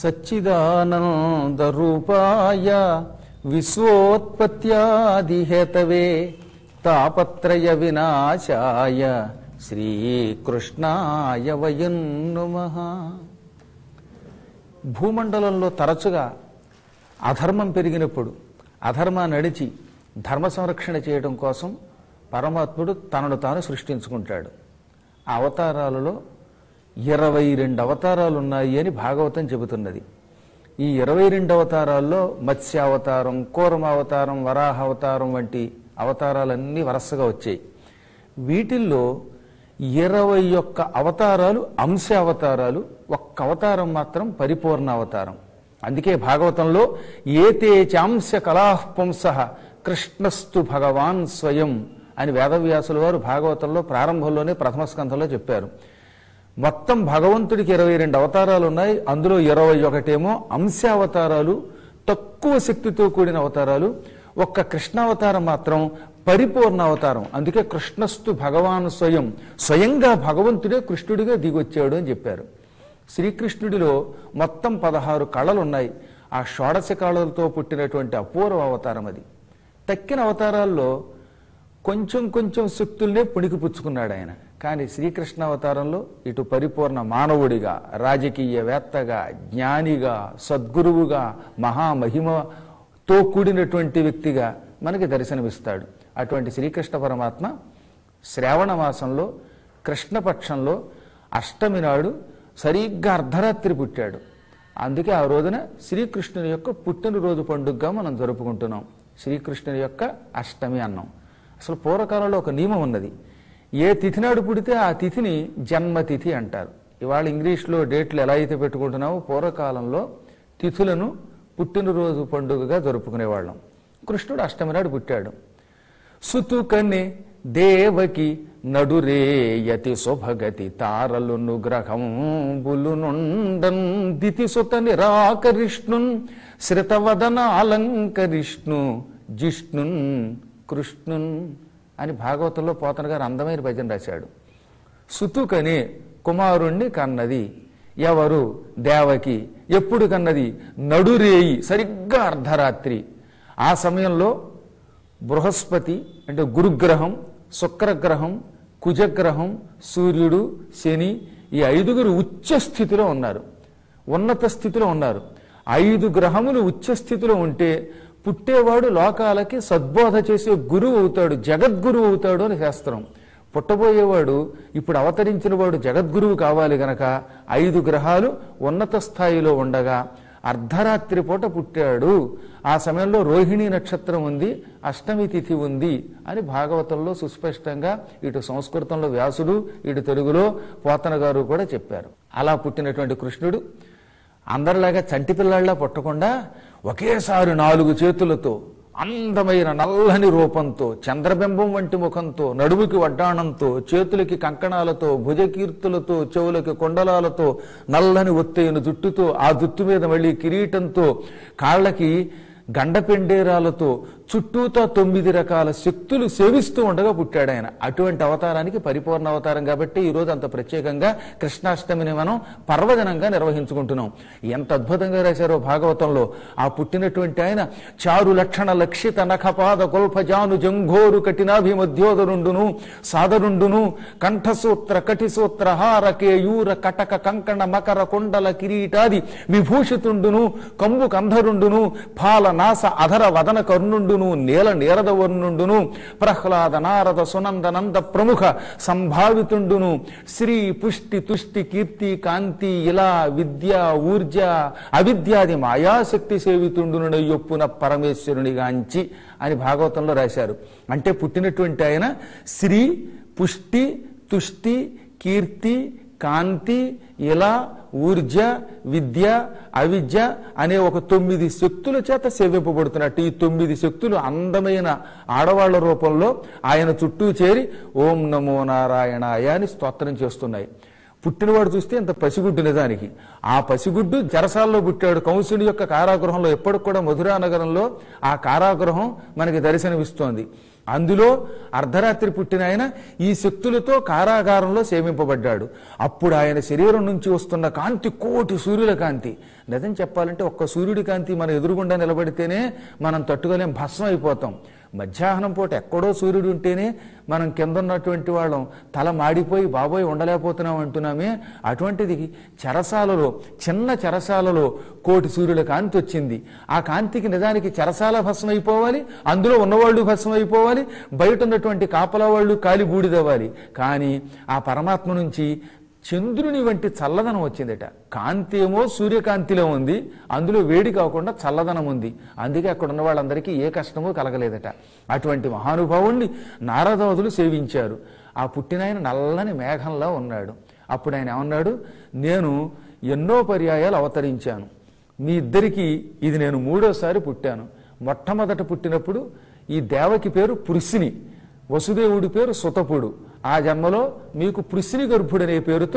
సచ్చిదానందరూపాయ విశ్వోత్పత్యాదిహేతవే తాపత్రయ వినాశాయ శ్రీకృష్ణాయ వయం నమః భూమండలంలో తరచుగా అధర్మం పెరిగినప్పుడు అధర్మాన్ని అడిచి ధర్మ సంరక్షణ చేయడం కోసం పరమాత్ముడు తనను తాను సృష్టించుకుంటాడు ఆ అవతారాలలో ఇరవై రెండు అవతారాలు ఉన్నాయి అని భాగవతం చెబుతున్నది ఈ ఇరవై రెండు అవతారాల్లో మత్స్యావతారం కూరమావతారం వరాహావతారం వంటి అవతారాలన్నీ వరుసగా వచ్చాయి వీటిల్లో ఇరవై ఒక్క అవతారాలు అంశ అవతారాలు ఒక్క అవతారం మాత్రం పరిపూర్ణ అవతారం అందుకే భాగవతంలో ఏతే చాంశ కళాపుంస కృష్ణస్తు భగవాన్ స్వయం అని వేదవ్యాసుల వారు భాగవతంలో ప్రారంభంలోనే ప్రథమ స్కంధంలో చెప్పారు మొత్తం భగవంతుడికి ఇరవై రెండు అవతారాలు ఉన్నాయి అందులో ఇరవై ఒకటేమో అంశావతారాలు తక్కువ శక్తితో కూడిన అవతారాలు ఒక్క కృష్ణావతారం మాత్రం పరిపూర్ణ అవతారం అందుకే కృష్ణస్తు భగవాన్ స్వయం స్వయంగా భగవంతుడే కృష్ణుడిగా దిగొచ్చాడు అని చెప్పారు శ్రీకృష్ణుడిలో మొత్తం పదహారు కళలు ఉన్నాయి ఆ షోడశ కళలతో పుట్టినటువంటి అపూర్వ అవతారం అది తక్కిన అవతారాల్లో కొంచెం కొంచెం శక్తుల్నే పుణికిపుచ్చుకున్నాడు ఆయన కానీ శ్రీకృష్ణ అవతారంలో ఇటు పరిపూర్ణ మానవుడిగా రాజకీయవేత్తగా జ్ఞానిగా సద్గురువుగా మహామహిమతో కూడినటువంటి వ్యక్తిగా మనకి దర్శనమిస్తాడు అటువంటి శ్రీకృష్ణ పరమాత్మ శ్రావణ మాసంలో కృష్ణపక్షంలో అష్టమి నాడు సరిగ్గా అర్ధరాత్రి పుట్టాడు అందుకే ఆ రోజున శ్రీకృష్ణుని యొక్క పుట్టినరోజు పండుగగా మనం జరుపుకుంటున్నాం శ్రీకృష్ణుని యొక్క అష్టమి అన్నం అసలు పూర్వకాలంలో ఒక నియమం ఉన్నది ఏ తిథి నాడు పుడితే ఆ తిథిని జన్మతిథి అంటారు ఇవాళ ఇంగ్లీష్లో డేట్లు ఎలా అయితే పెట్టుకుంటున్నామో పూర్వకాలంలో తిథులను పుట్టినరోజు పండుగగా జరుపుకునేవాళ్ళం కృష్ణుడు అష్టమి నాడు పుట్టాడు సుతుకనే దేవకి నడురేయతి శుభగతి తారలును గ్రహంబులు నుండన్ దితి సుత నిరాకరిష్ణున్ శ్రితవదన అలంకరిష్ణు జిష్ణున్ కృష్ణున్ అని భాగవతంలో పోతన గారు అందమైన భజన రాశాడు సుతుకనే కుమారుణ్ణి కన్నది ఎవరు దేవకి ఎప్పుడు కన్నది నడురేయి సరిగ్గా అర్ధరాత్రి ఆ సమయంలో బృహస్పతి అంటే గురుగ్రహం శుక్రగ్రహం కుజగ్రహం సూర్యుడు శని ఈ ఐదుగురు ఉచ్చ స్థితిలో ఉన్నారు ఉన్నత స్థితిలో ఉన్నారు ఐదు గ్రహములు ఉచ్చ స్థితిలో ఉంటే పుట్టేవాడు లోకాలకి సద్బోధ చేసే గురువు అవుతాడు జగద్గురువు అవుతాడు అని శాస్త్రం పుట్టబోయేవాడు ఇప్పుడు అవతరించిన వాడు జగద్గురువు కావాలి గనక ఐదు గ్రహాలు ఉన్నత స్థాయిలో ఉండగా అర్ధరాత్రి పూట పుట్టాడు ఆ సమయంలో రోహిణీ నక్షత్రం ఉంది అష్టమి తిథి ఉంది అని భాగవతంలో సుస్పష్టంగా ఇటు సంస్కృతంలో వ్యాసుడు ఇటు తెలుగులో పోతన గారు కూడా చెప్పారు అలా పుట్టినటువంటి కృష్ణుడు అందరిలాగా చంటి పిల్లాళ్ళ పుట్టకుండా ఒకేసారి నాలుగు చేతులతో అందమైన నల్లని రూపంతో చంద్రబింబం వంటి ముఖంతో నడుముకి వడ్డాణంతో చేతులకి కంకణాలతో భుజకీర్తులతో చెవులకి కొండలాలతో నల్లని ఒత్తైన జుట్టుతో ఆ జుట్టు మీద మళ్ళీ కిరీటంతో కాళ్ళకి గండపెండేరాలతో చుట్టూతా తొమ్మిది రకాల శక్తులు సేవిస్తూ ఉండగా పుట్టాడు ఆయన అటువంటి అవతారానికి పరిపూర్ణ అవతారం కాబట్టి ఈ రోజు అంత ప్రత్యేకంగా కృష్ణాష్టమిని మనం పర్వదినంగా నిర్వహించుకుంటున్నాం ఎంత అద్భుతంగా రాశారో భాగవతంలో ఆ పుట్టినటువంటి ఆయన చారు లక్షణ లక్షిత నఖపాద గొల్ఫజాను జంఘోరు కఠినాభిమధ్యోదరుండును సాదరుండును కంఠసూత్ర కటిసూత్ర హార కేయూర కటక కంకణ మకర కుండల కిరీటాది విభూషితుండును కంబు కంధరుండును పాల నాస అధర వదన కర్ణుండును నీల నీరద వర్ణుండును ప్రహ్లాద నారద సునంద నంద ప్రముఖ సంభావితుండును శ్రీ పుష్టి తుష్టి కీర్తి కాంతి ఇలా విద్య ఊర్జ అవిద్యాది మాయాశక్తి సేవితుండును యొప్పున పరమేశ్వరునిగాంచి అని భాగవతంలో రాశారు అంటే పుట్టినటువంటి ఆయన శ్రీ పుష్టి తుష్టి కీర్తి కాంతి ఇలా ఊర్జ విద్య అవిద్య అనే ఒక తొమ్మిది శక్తుల చేత సేవింపబడుతున్నట్టు ఈ తొమ్మిది శక్తులు అందమైన ఆడవాళ్ల రూపంలో ఆయన చుట్టూ చేరి ఓం నమో నారాయణాయ అని స్తోత్రం చేస్తున్నాయి పుట్టినవాడు చూస్తే ఇంత పసిగుడ్డు నిజానికి ఆ పసిగుడ్డు చెరసాల్లో పుట్టాడు కంసుడి యొక్క కారాగృహంలో ఎప్పటికి కూడా మధురా నగరంలో ఆ కారాగృహం మనకి దర్శనమిస్తోంది అందులో అర్ధరాత్రి పుట్టిన ఆయన ఈ శక్తులతో కారాగారంలో సేవింపబడ్డాడు అప్పుడు ఆయన శరీరం నుంచి వస్తున్న కాంతి కోటి సూర్యుల కాంతి నిజం చెప్పాలంటే ఒక్క సూర్యుడి కాంతి మన ఎదురుగుండా నిలబడితేనే మనం తట్టుకోలేం భస్మం అయిపోతాం మధ్యాహ్నం పూట ఎక్కడో సూర్యుడు ఉంటేనే మనం కింద ఉన్నటువంటి వాళ్ళం తల మాడిపోయి బాబోయ్ ఉండలేకపోతున్నాం అంటున్నామే అటువంటిది చెరసాలలో చిన్న చెరసాలలో కోటి సూర్యుల కాంతి వచ్చింది ఆ కాంతికి నిజానికి చెరసాల భస్మం అయిపోవాలి అందులో ఉన్నవాళ్ళు భస్మం అయిపోవాలి బయట ఉన్నటువంటి కాపలా వాళ్ళు కాలి బూడిదవ్వాలి కానీ ఆ పరమాత్మ నుంచి చంద్రుని వంటి చల్లదనం వచ్చిందట కాంతి ఏమో సూర్యకాంతిలో ఉంది అందులో వేడి కాకుండా చల్లదనం ఉంది అందుకే అక్కడ ఉన్న వాళ్ళందరికీ ఏ కష్టమూ కలగలేదట అటువంటి మహానుభావుణ్ణి నారదవదులు సేవించారు ఆ పుట్టినాయన నల్లని మేఘంలా ఉన్నాడు అప్పుడు ఆయన ఏమన్నాడు నేను ఎన్నో పర్యాయాలు అవతరించాను మీ ఇద్దరికి ఇది నేను మూడోసారి పుట్టాను మొట్టమొదట పుట్టినప్పుడు ఈ దేవకి పేరు పురుషిని వసుదేవుడి పేరు సుతపుడు ఆ జన్మలో మీకు పృశ్ని గర్భుడు అనే పేరుతో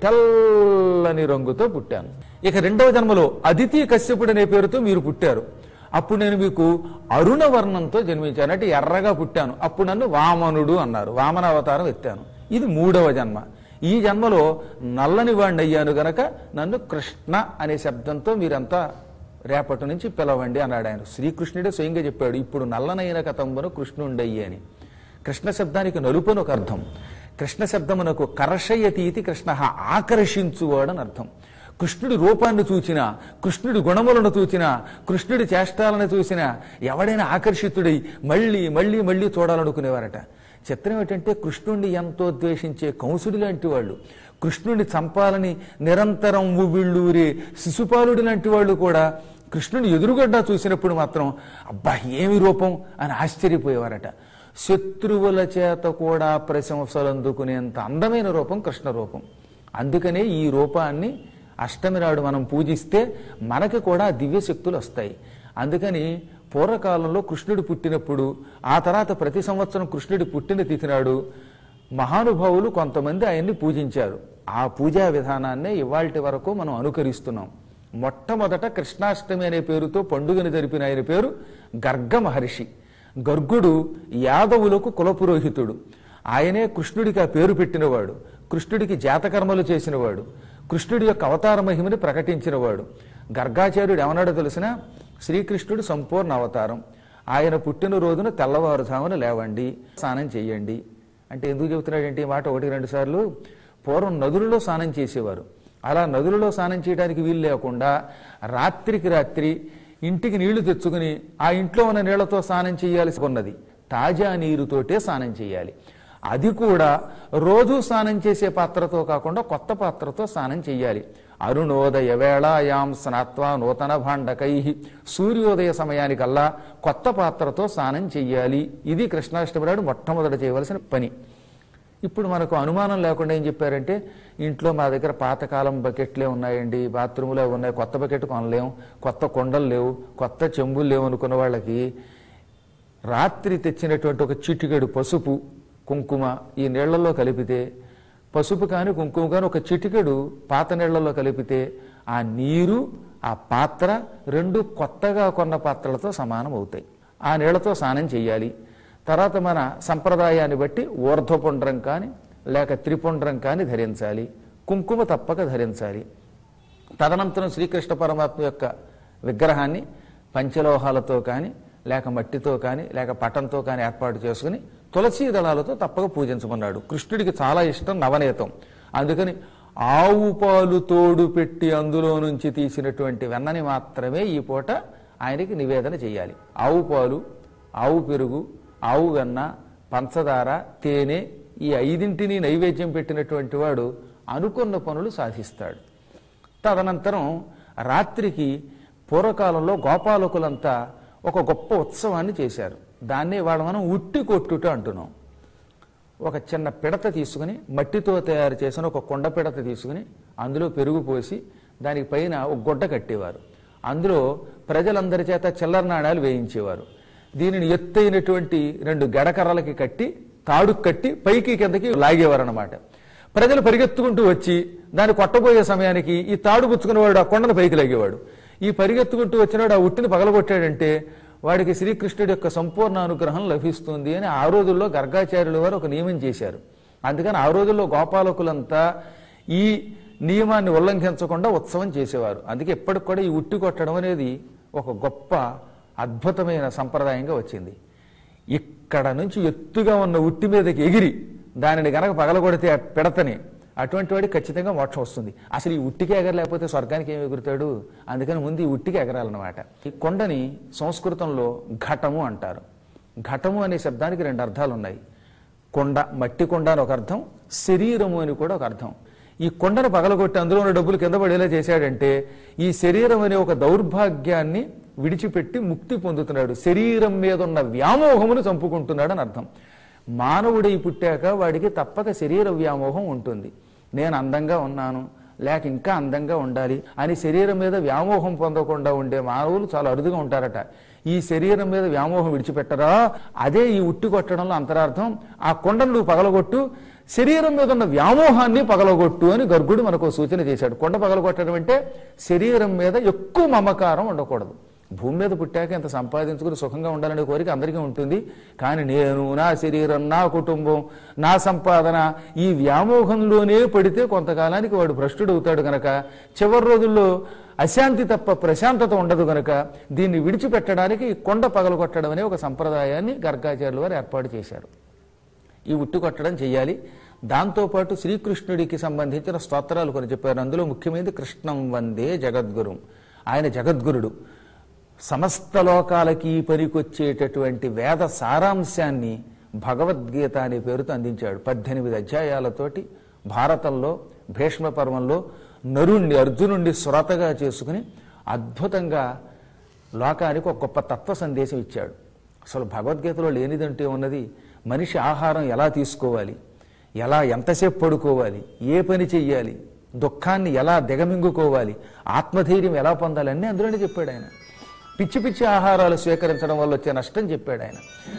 తెల్లని రంగుతో పుట్టాను ఇక రెండవ జన్మలో అదితి కశ్యపుడు అనే పేరుతో మీరు పుట్టారు అప్పుడు నేను మీకు అరుణ వర్ణంతో జన్మించాను అంటే ఎర్రగా పుట్టాను అప్పుడు నన్ను వామనుడు అన్నారు వామన అవతారం ఎత్తాను ఇది మూడవ జన్మ ఈ జన్మలో నల్లని వాడిని అయ్యాను గనక నన్ను కృష్ణ అనే శబ్దంతో మీరంతా రేపటి నుంచి పిలవండి అన్నాడు ఆయన శ్రీకృష్ణుడే స్వయంగా చెప్పాడు ఇప్పుడు నల్లనైన కథంబను కృష్ణుండయ్యి అని కృష్ణ శబ్దానికి నలుపు అని ఒక అర్థం కృష్ణ శబ్దమునకు కర్షయతీతి కృష్ణ ఆకర్షించువాడని అర్థం కృష్ణుడి రూపాన్ని చూచినా కృష్ణుడి గుణములను చూచినా కృష్ణుడి చేష్టాలను చూసినా ఎవడైనా ఆకర్షితుడై మళ్ళీ మళ్ళీ మళ్ళీ చూడాలనుకునేవారట చిత్రం ఏంటంటే కృష్ణుడిని ఎంతో ద్వేషించే కంసుడి లాంటి వాళ్ళు కృష్ణుడిని చంపాలని నిరంతరం ఉవ్విళ్ళూరే శిశుపాలుడి లాంటి వాళ్ళు కూడా కృష్ణుని ఎదురుగడ్డ చూసినప్పుడు మాత్రం అబ్బా ఏమి రూపం అని ఆశ్చర్యపోయేవారట శత్రువుల చేత కూడా ప్రశంసలు అందుకునేంత అందమైన రూపం కృష్ణ రూపం అందుకనే ఈ రూపాన్ని అష్టమి నాడు మనం పూజిస్తే మనకి కూడా దివ్య శక్తులు వస్తాయి అందుకని పూర్వకాలంలో కృష్ణుడు పుట్టినప్పుడు ఆ తర్వాత ప్రతి సంవత్సరం కృష్ణుడి పుట్టిన తిథి నాడు మహానుభావులు కొంతమంది ఆయన్ని పూజించారు ఆ పూజా విధానాన్నే ఇవాల్టి వరకు మనం అనుకరిస్తున్నాం మొట్టమొదట కృష్ణాష్టమి అనే పేరుతో పండుగను జరిపిన ఆయన పేరు గర్గ మహర్షి గర్గుడు యాదవులకు కులపురోహితుడు ఆయనే కృష్ణుడికి ఆ పేరు పెట్టినవాడు కృష్ణుడికి జాతకర్మలు చేసినవాడు కృష్ణుడి యొక్క అవతార మహిమని ప్రకటించినవాడు గర్గాచార్యుడు ఏమన్నాడో తెలిసిన శ్రీకృష్ణుడు సంపూర్ణ అవతారం ఆయన పుట్టినరోజున తెల్లవారుజామున లేవండి స్నానం చేయండి అంటే ఎందుకు చెబుతున్నాడంటే ఈ మాట ఒకటి రెండు సార్లు పూర్వం నదులలో స్నానం చేసేవారు అలా నదులలో స్నానం చేయడానికి వీలు లేకుండా రాత్రికి రాత్రి ఇంటికి నీళ్లు తెచ్చుకుని ఆ ఇంట్లో ఉన్న నీళ్లతో స్నానం చేయాల్సి ఉన్నది తాజా నీరుతోటే స్నానం చేయాలి అది కూడా రోజు స్నానం చేసే పాత్రతో కాకుండా కొత్త పాత్రతో స్నానం చేయాలి అరుణోదయ వేళాయాం స్నాత్వా నూతన భాండకై సూర్యోదయ సమయానికల్లా కొత్త పాత్రతో స్నానం చెయ్యాలి ఇది కృష్ణాష్టమి నాడు మొట్టమొదట చేయవలసిన పని ఇప్పుడు మనకు అనుమానం లేకుండా ఏం చెప్పారంటే ఇంట్లో మా దగ్గర పాతకాలం బకెట్లే ఉన్నాయండి బాత్రూములే ఉన్నాయి కొత్త బకెట్ కొనలేం కొత్త కొండలు లేవు కొత్త చెంబులు లేవు అనుకున్న వాళ్ళకి రాత్రి తెచ్చినటువంటి ఒక చిటికెడు పసుపు కుంకుమ ఈ నీళ్లలో కలిపితే పసుపు కానీ కుంకుమ కానీ ఒక చిటికెడు పాత నీళ్లలో కలిపితే ఆ నీరు ఆ పాత్ర రెండు కొత్తగా కొన్న పాత్రలతో సమానం అవుతాయి ఆ నీళ్లతో స్నానం చేయాలి తర్వాత మన సంప్రదాయాన్ని బట్టి ఊర్ధ్వపుండ్రం కానీ లేక త్రిపుండ్రం కానీ ధరించాలి కుంకుమ తప్పక ధరించాలి తదనంతరం శ్రీకృష్ణ పరమాత్మ యొక్క విగ్రహాన్ని పంచలోహాలతో కానీ లేక మట్టితో కానీ లేక పటంతో కానీ ఏర్పాటు చేసుకుని తులసీ దళాలతో తప్పక పూజించమన్నాడు కృష్ణుడికి చాలా ఇష్టం నవనీతం అందుకని ఆవు పాలు తోడు పెట్టి అందులో నుంచి తీసినటువంటి వెన్నని మాత్రమే ఈ పూట ఆయనకి నివేదన చేయాలి ఆవు పాలు ఆవు పెరుగు ఆవు వెన్న పంచదార తేనె ఈ ఐదింటిని నైవేద్యం పెట్టినటువంటి వాడు అనుకున్న పనులు సాధిస్తాడు తదనంతరం రాత్రికి పూర్వకాలంలో గోపాలకులంతా ఒక గొప్ప ఉత్సవాన్ని చేశారు దాన్నే వాడు మనం ఉట్టి కొట్టుట అంటున్నాం ఒక చిన్న పిడత తీసుకుని మట్టితో తయారు చేసిన ఒక కొండ పిడత తీసుకుని అందులో పెరుగు పోసి దానికి పైన ఒక గుడ్డ కట్టేవారు అందులో ప్రజలందరి చేత చిల్లర నాణాలు వేయించేవారు దీనిని ఎత్తైనటువంటి రెండు గడకర్రలకి కట్టి తాడు కట్టి పైకి కిందకి లాగేవారు అనమాట ప్రజలు పరిగెత్తుకుంటూ వచ్చి దాన్ని కొట్టబోయే సమయానికి ఈ తాడు పుచ్చుకునేవాడు ఆ కొండను పైకి లాగేవాడు ఈ పరిగెత్తుకుంటూ వచ్చినాడు ఆ ఉట్టిని పగలగొట్టాడంటే వాడికి శ్రీకృష్ణుడి యొక్క సంపూర్ణ అనుగ్రహం లభిస్తుంది అని ఆ రోజుల్లో గర్గాచార్యుల వారు ఒక నియమం చేశారు అందుకని ఆ రోజుల్లో గోపాలకులంతా ఈ నియమాన్ని ఉల్లంఘించకుండా ఉత్సవం చేసేవారు అందుకే ఇప్పటికి కూడా ఈ ఉట్టి కొట్టడం అనేది ఒక గొప్ప అద్భుతమైన సంప్రదాయంగా వచ్చింది ఇక్కడ నుంచి ఎత్తుగా ఉన్న ఉట్టి మీదకి ఎగిరి దానిని గనక పగలగొడితే ఆ పిడతని అటువంటి వాడికి ఖచ్చితంగా మోక్షం వస్తుంది అసలు ఈ ఉట్టికి ఎగరలేకపోతే స్వర్గానికి ఏమి ఎగురుతాడు అందుకని ముందు ఈ ఉట్టికి ఎగరాలన్నమాట ఈ కొండని సంస్కృతంలో ఘటము అంటారు ఘటము అనే శబ్దానికి రెండు అర్థాలు ఉన్నాయి కొండ మట్టి కొండ అని ఒక అర్థం శరీరము అని కూడా ఒక అర్థం ఈ కొండను పగలగొట్టి అందులో ఉన్న డబ్బులు కింద పడేలా చేశాడంటే ఈ శరీరం అనే ఒక దౌర్భాగ్యాన్ని విడిచిపెట్టి ముక్తి పొందుతున్నాడు శరీరం మీద ఉన్న వ్యామోహమును చంపుకుంటున్నాడు అని అర్థం మానవుడై పుట్టాక వాడికి తప్పక శరీర వ్యామోహం ఉంటుంది నేను అందంగా ఉన్నాను లేక ఇంకా అందంగా ఉండాలి అని శరీరం మీద వ్యామోహం పొందకుండా ఉండే మానవులు చాలా అరుదుగా ఉంటారట ఈ శరీరం మీద వ్యామోహం విడిచిపెట్టరా అదే ఈ ఉట్టి కొట్టడంలో అంతరార్థం ఆ కొండను నువ్వు పగలగొట్టు శరీరం మీద ఉన్న వ్యామోహాన్ని పగలగొట్టు అని గర్గుడు మనకు సూచన చేశాడు కొండ పగలగొట్టడం అంటే శరీరం మీద ఎక్కువ మమకారం ఉండకూడదు భూమి మీద పుట్టాక ఇంత సంపాదించుకుని సుఖంగా ఉండాలనే కోరిక అందరికీ ఉంటుంది కానీ నేను నా శరీరం నా కుటుంబం నా సంపాదన ఈ వ్యామోహంలోనే పడితే కొంతకాలానికి వాడు భ్రష్టుడవుతాడు గనక చివరి రోజుల్లో అశాంతి తప్ప ప్రశాంతత ఉండదు గనక దీన్ని విడిచిపెట్టడానికి ఈ కొండ పగలగొట్టడం అనే ఒక సంప్రదాయాన్ని గర్గాచార్యుల వారు ఏర్పాటు చేశారు ఈ ఉట్టు కొట్టడం చేయాలి దాంతోపాటు శ్రీకృష్ణుడికి సంబంధించిన స్తోత్రాలు కొన్ని చెప్పారు అందులో ముఖ్యమైనది కృష్ణం వందే జగద్గురు ఆయన జగద్గురుడు సమస్త లోకాలకి పనికొచ్చేటటువంటి వేద సారాంశాన్ని భగవద్గీత అనే పేరుతో అందించాడు పద్దెనిమిది అధ్యాయాలతోటి భారతంలో భీష్మ పర్వంలో నరుణ్ణి అర్జునుణ్ణి శ్రోతగా చేసుకుని అద్భుతంగా లోకానికి ఒక గొప్ప తత్వ సందేశం ఇచ్చాడు అసలు భగవద్గీతలో లేనిదంటే ఉన్నది మనిషి ఆహారం ఎలా తీసుకోవాలి ఎలా ఎంతసేపు పడుకోవాలి ఏ పని చెయ్యాలి దుఃఖాన్ని ఎలా దిగమింగుకోవాలి ఆత్మధైర్యం ఎలా పొందాలి అన్నీ అందులోనే చెప్పాడు ఆయన పిచ్చి పిచ్చి ఆహారాలు స్వీకరించడం వల్ల వచ్చే నష్టం చెప్పాడు ఆయన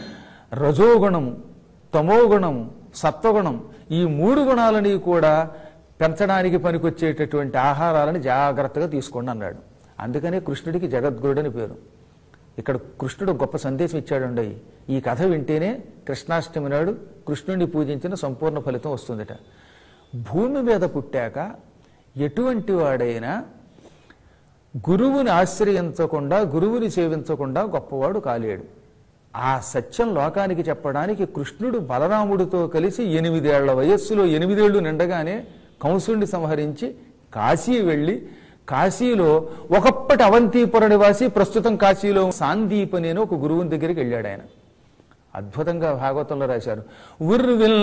రజోగుణము తమోగుణము సత్వగుణం ఈ మూడు గుణాలని కూడా పెంచడానికి పనికొచ్చేటటువంటి ఆహారాలను జాగ్రత్తగా తీసుకోండి అన్నాడు అందుకనే కృష్ణుడికి జగద్గురుడని పేరు ఇక్కడ కృష్ణుడు గొప్ప సందేశం ఇచ్చాడండి ఈ కథ వింటేనే కృష్ణాష్టమి నాడు కృష్ణుడిని పూజించిన సంపూర్ణ ఫలితం వస్తుందట భూమి మీద పుట్టాక ఎటువంటి వాడైనా గురువుని ఆశ్రయించకుండా గురువుని సేవించకుండా గొప్పవాడు కాలేడు ఆ సత్యం లోకానికి చెప్పడానికి కృష్ణుడు బలరాముడితో కలిసి ఎనిమిదేళ్ల వయస్సులో ఎనిమిదేళ్లు నిండగానే కంసుడిని సంహరించి కాశీ వెళ్ళి కాశీలో ఒకప్పటి అవంతిపుర నివాసి ప్రస్తుతం కాశీలో సాందీపని అని ఒక గురువుని దగ్గరికి వెళ్ళాడు ఆయన అద్భుతంగా భాగవతంలో రాశారు ఉర్విల్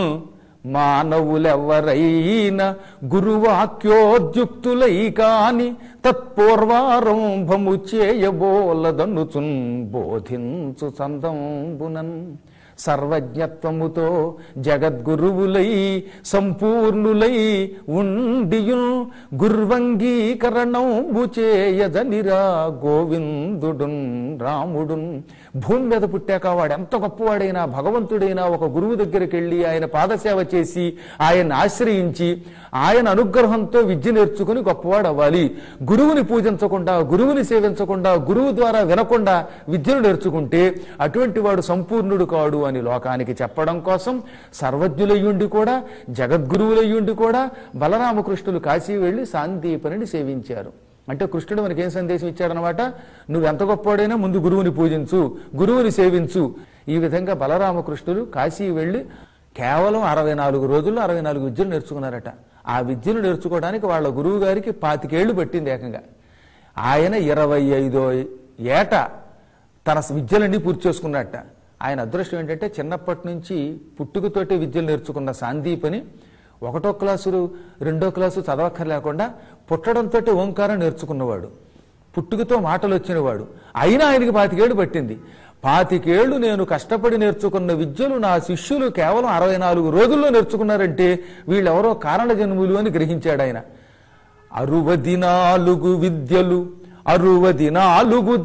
మానవులెవరైనా గురువాక్యోద్యుక్తులై కాని తత్పూర్వారంభము చేయబోలదన్నుచున్ బోధించు సందంబునన్ సర్వజ్ఞత్వముతో జగద్గురువులై సంపూర్ణులై ఉండియున్ గుర్వంగీకరణంబు చేయజనిరా గోవిందుడున్ రాముడున్ భూమి మీద పుట్టాక వాడు ఎంత గొప్పవాడైనా భగవంతుడైనా ఒక గురువు దగ్గరికి వెళ్ళి ఆయన పాదసేవ చేసి ఆయన ఆశ్రయించి ఆయన అనుగ్రహంతో విద్య నేర్చుకుని గొప్పవాడు అవ్వాలి గురువుని పూజించకుండా గురువుని సేవించకుండా గురువు ద్వారా వినకుండా విద్యను నేర్చుకుంటే అటువంటి వాడు సంపూర్ణుడు కాడు అని లోకానికి చెప్పడం కోసం సర్వజ్ఞులయ్యుండి కూడా జగద్గురువులయ్యుండి కూడా బలరామకృష్ణులు కాశీ వెళ్ళి సాందీపనిని సేవించారు అంటే కృష్ణుడు మనకి ఏం సందేశం ఇచ్చాడనమాట నువ్వు ఎంత గొప్పవాడైనా ముందు గురువుని పూజించు గురువుని సేవించు ఈ విధంగా బలరామకృష్ణులు కాశీ వెళ్ళి కేవలం అరవై నాలుగు రోజుల్లో అరవై నాలుగు విద్యలు నేర్చుకున్నారట ఆ విద్యను నేర్చుకోవడానికి వాళ్ళ గురువు గారికి పాతికేళ్లు పట్టింది ఏకంగా ఆయన ఇరవై ఐదో ఏట తన విద్యలన్నీ పూర్తి చేసుకున్నట్ట ఆయన అదృష్టం ఏంటంటే చిన్నప్పటి నుంచి పుట్టుకతోటి విద్యలు నేర్చుకున్న సాందీపని ఒకటో క్లాసు రెండో క్లాసు చదవక్కర్లేకుండా పుట్టడంతో ఓంకారం నేర్చుకున్నవాడు పుట్టుకతో మాటలు వచ్చినవాడు అయినా ఆయనకి పాతికేళ్ళు పట్టింది పాతికేళ్లు నేను కష్టపడి నేర్చుకున్న విద్యలు నా శిష్యులు కేవలం అరవై నాలుగు రోజుల్లో నేర్చుకున్నారంటే వీళ్ళెవరో కారణ జన్ములు అని గ్రహించాడు ఆయన అరువది నాలుగు విద్యలు అరువది నాలుగు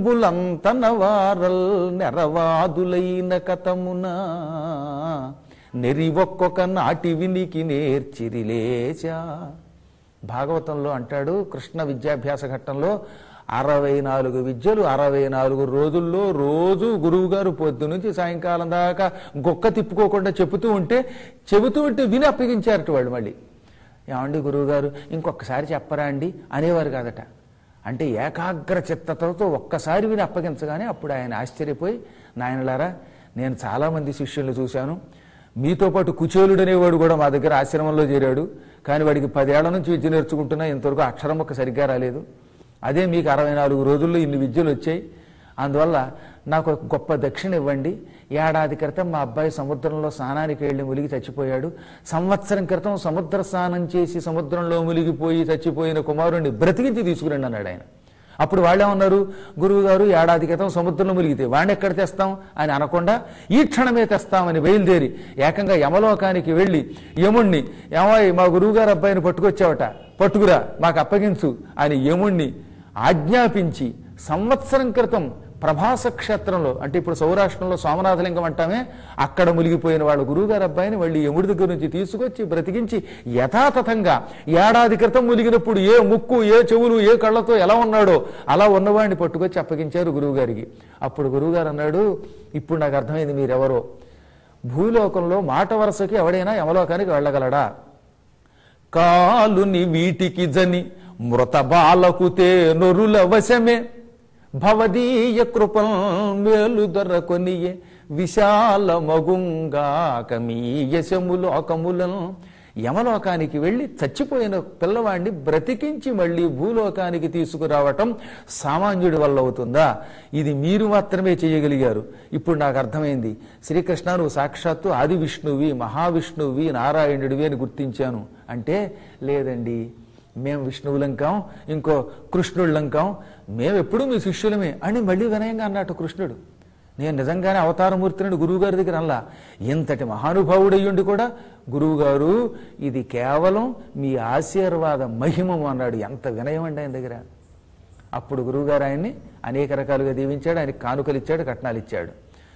దినంబులంతన వారల్ నెరవాదులైన కథమున నెరి ఒక్కొక్క నాటి వినికి నేర్చిరిలేచా భాగవతంలో అంటాడు కృష్ణ విద్యాభ్యాస ఘట్టంలో అరవై నాలుగు విద్యలు అరవై నాలుగు రోజుల్లో రోజు గురువు గారు పొద్దు నుంచి సాయంకాలం దాకా గొక్క తిప్పుకోకుండా చెబుతూ ఉంటే చెబుతూ ఉంటే విని అప్పగించారట వాళ్ళు మళ్ళీ ఏమండి గురువు గారు ఇంకొకసారి చెప్పరా అండి అనేవారు కాదట అంటే ఏకాగ్ర చిత్తతతో ఒక్కసారి విని అప్పగించగానే అప్పుడు ఆయన ఆశ్చర్యపోయి నాయనలారా నేను చాలామంది శిష్యుల్ని చూశాను మీతో పాటు కుచేలుడు అనేవాడు కూడా మా దగ్గర ఆశ్రమంలో చేరాడు కానీ వాడికి పదేళ్ల నుంచి విద్య నేర్చుకుంటున్నా ఇంతవరకు అక్షరం ఒక్క సరిగ్గా రాలేదు అదే మీకు అరవై నాలుగు రోజుల్లో ఇన్ని విద్యలు వచ్చాయి అందువల్ల నాకు ఒక గొప్ప దక్షిణ ఇవ్వండి ఏడాది క్రితం మా అబ్బాయి సముద్రంలో స్నానానికి వెళ్ళి మునిగి చచ్చిపోయాడు సంవత్సరం క్రితం సముద్ర స్నానం చేసి సముద్రంలో మునిగిపోయి చచ్చిపోయిన కుమారుణ్ణి బ్రతికించి తీసుకురండి అన్నాడు ఆయన అప్పుడు వాళ్ళేమన్నారు గురువు గారు ఏడాది క్రితం సముద్రంలో మునిగితే వాడిని ఎక్కడ తెస్తాం అని అనకుండా ఈ క్షణమే తెస్తామని బయలుదేరి ఏకంగా యమలోకానికి వెళ్ళి యముణ్ణి ఏమాయి మా గురువు గారు అబ్బాయిని పట్టుకొచ్చావట పట్టుకురా మాకు అప్పగించు అని యముణ్ణి ఆజ్ఞాపించి సంవత్సరం క్రితం ప్రభాస క్షేత్రంలో అంటే ఇప్పుడు సౌరాష్ట్రంలో సోమనాథలింగం అంటామే అక్కడ మునిగిపోయిన వాళ్ళ గురువుగారు అబ్బాయిని మళ్ళీ యముడి దగ్గర నుంచి తీసుకొచ్చి బ్రతికించి యథాతథంగా ఏడాది క్రితం మునిగినప్పుడు ఏ ముక్కు ఏ చెవులు ఏ కళ్ళతో ఎలా ఉన్నాడో అలా ఉన్నవాడిని పట్టుకొచ్చి అప్పగించారు గురువుగారికి అప్పుడు గురువుగారు అన్నాడు ఇప్పుడు నాకు అర్థమైంది మీరెవరో భూలోకంలో మాట వరుసకి ఎవడైనా యమలోకానికి వెళ్ళగలడా కాలుని వీటికి జని మృత బాలకుతే నొరుల వశమే భవదీయ కృపం మేలు దొర కొనియే విశాల మగుంగా కమీయశములోకములను యమలోకానికి వెళ్ళి చచ్చిపోయిన పిల్లవాడిని బ్రతికించి మళ్ళీ భూలోకానికి తీసుకురావటం సామాన్యుడి వల్ల అవుతుందా ఇది మీరు మాత్రమే చేయగలిగారు ఇప్పుడు నాకు అర్థమైంది శ్రీకృష్ణ నువ్వు సాక్షాత్తు ఆది విష్ణువి మహావిష్ణువి నారాయణుడివి అని గుర్తించాను అంటే లేదండి మేము విష్ణువులం కాం ఇంకో కృష్ణుళ్ళం కాం మేము ఎప్పుడూ మీ శిష్యులమే అని మళ్ళీ వినయంగా అన్నట్టు కృష్ణుడు నేను నిజంగానే అవతారమూర్తిని గురువుగారి దగ్గర అల్లా ఇంతటి మహానుభావుడయ్యుండి కూడా గురువుగారు ఇది కేవలం మీ ఆశీర్వాద మహిమము అన్నాడు ఎంత వినయం అండి ఆయన దగ్గర అప్పుడు గురువుగారు ఆయన్ని అనేక రకాలుగా దీవించాడు ఆయనకి కానుకలు ఇచ్చాడు కట్నాలు ఇచ్చాడు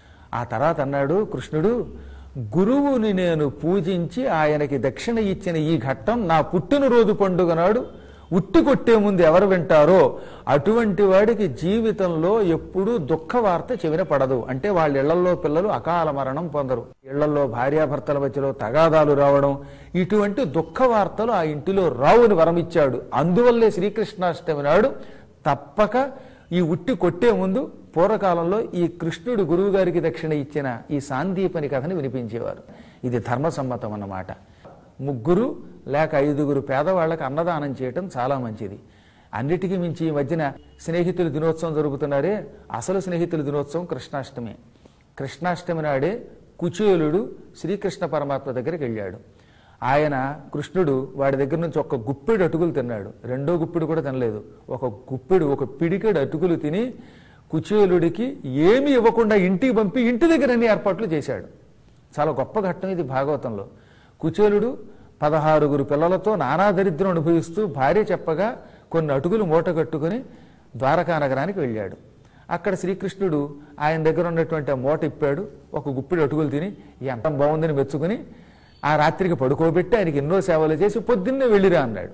ఆ తర్వాత అన్నాడు కృష్ణుడు గురువుని నేను పూజించి ఆయనకి దక్షిణ ఇచ్చిన ఈ ఘట్టం నా పుట్టినరోజు పండుగ నాడు ఉట్టి కొట్టే ముందు ఎవరు వింటారో అటువంటి వాడికి జీవితంలో ఎప్పుడూ దుఃఖ వార్త చెవిన పడదు అంటే వాళ్ళ ఇళ్లలో పిల్లలు అకాల మరణం పొందరు ఇళ్లలో భార్యాభర్తల మధ్యలో తగాదాలు రావడం ఇటువంటి దుఃఖ వార్తలు ఆ ఇంటిలో రావుని వరమిచ్చాడు అందువల్లే శ్రీకృష్ణాష్టమి నాడు తప్పక ఈ ఉట్టి కొట్టే ముందు పూర్వకాలంలో ఈ కృష్ణుడు గురువు గారికి దక్షిణ ఇచ్చిన ఈ సాందీపని కథని వినిపించేవారు ఇది ధర్మసమ్మతం అన్నమాట ముగ్గురు లేక ఐదుగురు పేదవాళ్ళకి అన్నదానం చేయటం చాలా మంచిది అన్నిటికీ మించి ఈ మధ్యన స్నేహితుల దినోత్సవం జరుగుతున్నారే అసలు స్నేహితుల దినోత్సవం కృష్ణాష్టమి కృష్ణాష్టమి నాడే కుచేలుడు శ్రీకృష్ణ పరమాత్మ దగ్గరికి వెళ్ళాడు ఆయన కృష్ణుడు వాడి దగ్గర నుంచి ఒక గుప్పెడు అటుకులు తిన్నాడు రెండో గుప్పెడు కూడా తినలేదు ఒక గుప్పెడు ఒక పిడికెడు అటుకులు తిని కుచేలుడికి ఏమీ ఇవ్వకుండా ఇంటికి పంపి ఇంటి దగ్గర అన్ని ఏర్పాట్లు చేశాడు చాలా గొప్ప ఘట్టం ఇది భాగవతంలో కుచేలుడు పదహారుగురు పిల్లలతో నానా దరిద్రం అనుభవిస్తూ భార్య చెప్పగా కొన్ని అటుకులు మూట కట్టుకుని ద్వారకా నగరానికి వెళ్ళాడు అక్కడ శ్రీకృష్ణుడు ఆయన దగ్గర ఉన్నటువంటి ఆ మూట ఇప్పాడు ఒక గుప్పిడి అటుకులు తిని ఎంత బాగుందని మెచ్చుకుని ఆ రాత్రికి పడుకోబెట్టి ఆయనకి ఎన్నో సేవలు చేసి పొద్దున్నే వెళ్ళిరా అన్నాడు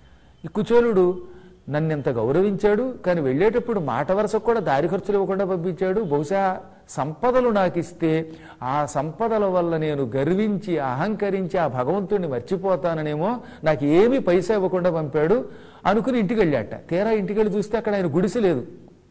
ఈ కుచేలుడు నన్ను ఇంత గౌరవించాడు కానీ వెళ్ళేటప్పుడు మాట వరుసకు కూడా దారి ఖర్చులు ఇవ్వకుండా పంపించాడు బహుశా సంపదలు నాకు ఇస్తే ఆ సంపదల వల్ల నేను గర్వించి అహంకరించి ఆ భగవంతుడిని మర్చిపోతాననేమో నాకు ఏమీ పైసా ఇవ్వకుండా పంపాడు అనుకుని ఇంటికి వెళ్ళాట తీరా ఇంటికి వెళ్ళి చూస్తే అక్కడ ఆయన గుడిసె లేదు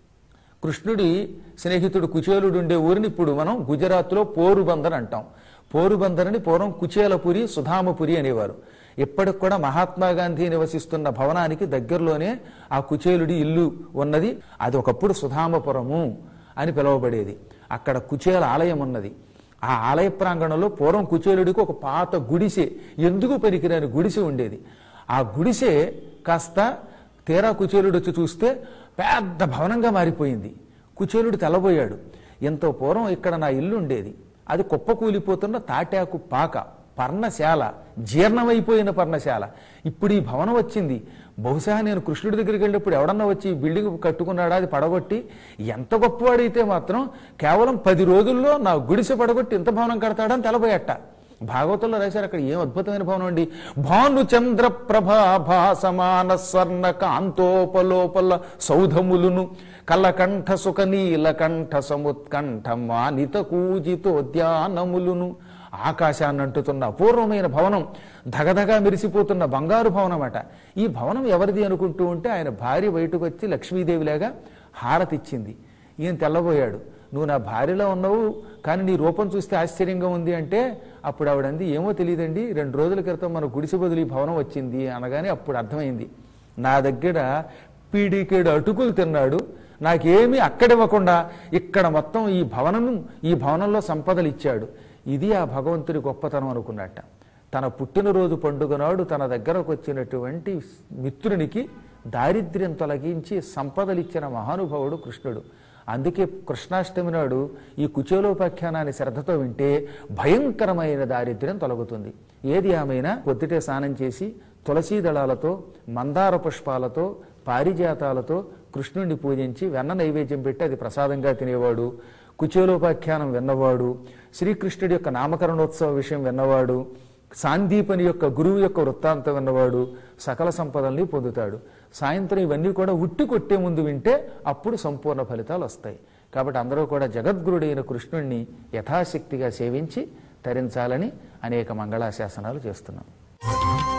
కృష్ణుడి స్నేహితుడు కుచేలుడు ఉండే ఊరిని ఇప్పుడు మనం గుజరాత్లో పోరుబందర్ అంటాం పోరుబందర్ని పూర్వం కుచేలపురి సుధామపురి అనేవారు ఇప్పటికి కూడా మహాత్మా గాంధీ నివసిస్తున్న భవనానికి దగ్గరలోనే ఆ కుచేలుడి ఇల్లు ఉన్నది అది ఒకప్పుడు సుధామపురము అని పిలువబడేది అక్కడ కుచేల ఆలయం ఉన్నది ఆ ఆలయ ప్రాంగణంలో పూర్వం కుచేలుడికి ఒక పాత గుడిసె ఎందుకు పనికిరాని గుడిసె ఉండేది ఆ గుడిసె కాస్త తీరా కుచేలుడు వచ్చి చూస్తే పెద్ద భవనంగా మారిపోయింది కుచేలుడు తెల్లబోయాడు ఎంతో పూర్వం ఇక్కడ నా ఇల్లు ఉండేది అది కుప్ప కూలిపోతున్న తాటాకు పాక పర్ణశాల జీర్ణమైపోయిన పర్ణశాల ఇప్పుడు ఈ భవనం వచ్చింది బహుశా నేను కృష్ణుడి దగ్గరికి వెళ్ళినప్పుడు ఎవడన్నా వచ్చి ఈ బిల్డింగ్ కట్టుకున్నాడా అది పడగొట్టి ఎంత గొప్పవాడైతే మాత్రం కేవలం పది రోజుల్లో నా గుడిసె పడగొట్టి ఇంత భవనం కడతాడని తెలబోయట భాగవతంలో రాశారు అక్కడ ఏం అద్భుతమైన భవనం అండి భాను చంద్ర ప్రభాభాసమాన స్వర్ణ కాంతోపలోపల సౌధములును కలకంఠ సుఖ నీలకంఠ సముత్కంఠ మానిత కూజితోద్యానములును ఆకాశాన్ని అంటుతున్న అపూర్వమైన భవనం ధగధగా మెరిసిపోతున్న బంగారు భవనం అట ఈ భవనం ఎవరిది అనుకుంటూ ఉంటే ఆయన భార్య బయటకు వచ్చి లక్ష్మీదేవిలాగా హారతిచ్చింది ఈయన తెల్లబోయాడు నువ్వు నా భార్యలో ఉన్నావు కానీ నీ రూపం చూస్తే ఆశ్చర్యంగా ఉంది అంటే అప్పుడు ఆవిడంది ఏమో తెలియదండి రెండు రోజుల క్రితం మన గుడిసె బదులు ఈ భవనం వచ్చింది అనగానే అప్పుడు అర్థమైంది నా దగ్గర పీడికేడు అటుకులు తిన్నాడు నాకేమీ అక్కడివ్వకుండా ఇక్కడ మొత్తం ఈ భవనం ఈ భవనంలో సంపదలు ఇచ్చాడు ఇది ఆ భగవంతుడి గొప్పతనం అనుకున్నట్ట తన పుట్టినరోజు పండుగ నాడు తన దగ్గరకు వచ్చినటువంటి మిత్రునికి దారిద్ర్యం తొలగించి సంపదలిచ్చిన మహానుభావుడు కృష్ణుడు అందుకే కృష్ణాష్టమి నాడు ఈ కుచేలోపాఖ్యానాన్ని శ్రద్ధతో వింటే భయంకరమైన దారిద్ర్యం తొలగుతుంది ఏది ఆమైనా పొద్దుటే స్నానం చేసి తులసీ దళాలతో మందార పుష్పాలతో పారిజాతాలతో కృష్ణుడిని పూజించి వెన్న నైవేద్యం పెట్టి అది ప్రసాదంగా తినేవాడు కుచేలోపాఖ్యానం విన్నవాడు శ్రీకృష్ణుడి యొక్క నామకరణోత్సవ విషయం విన్నవాడు సాందీపని యొక్క గురువు యొక్క వృత్తాంతం విన్నవాడు సకల సంపదల్ని పొందుతాడు సాయంత్రం ఇవన్నీ కూడా ఉట్టి కొట్టే ముందు వింటే అప్పుడు సంపూర్ణ ఫలితాలు వస్తాయి కాబట్టి అందరూ కూడా జగద్గురుడైన కృష్ణుణ్ణి యథాశక్తిగా సేవించి తరించాలని అనేక మంగళాశాసనాలు చేస్తున్నాం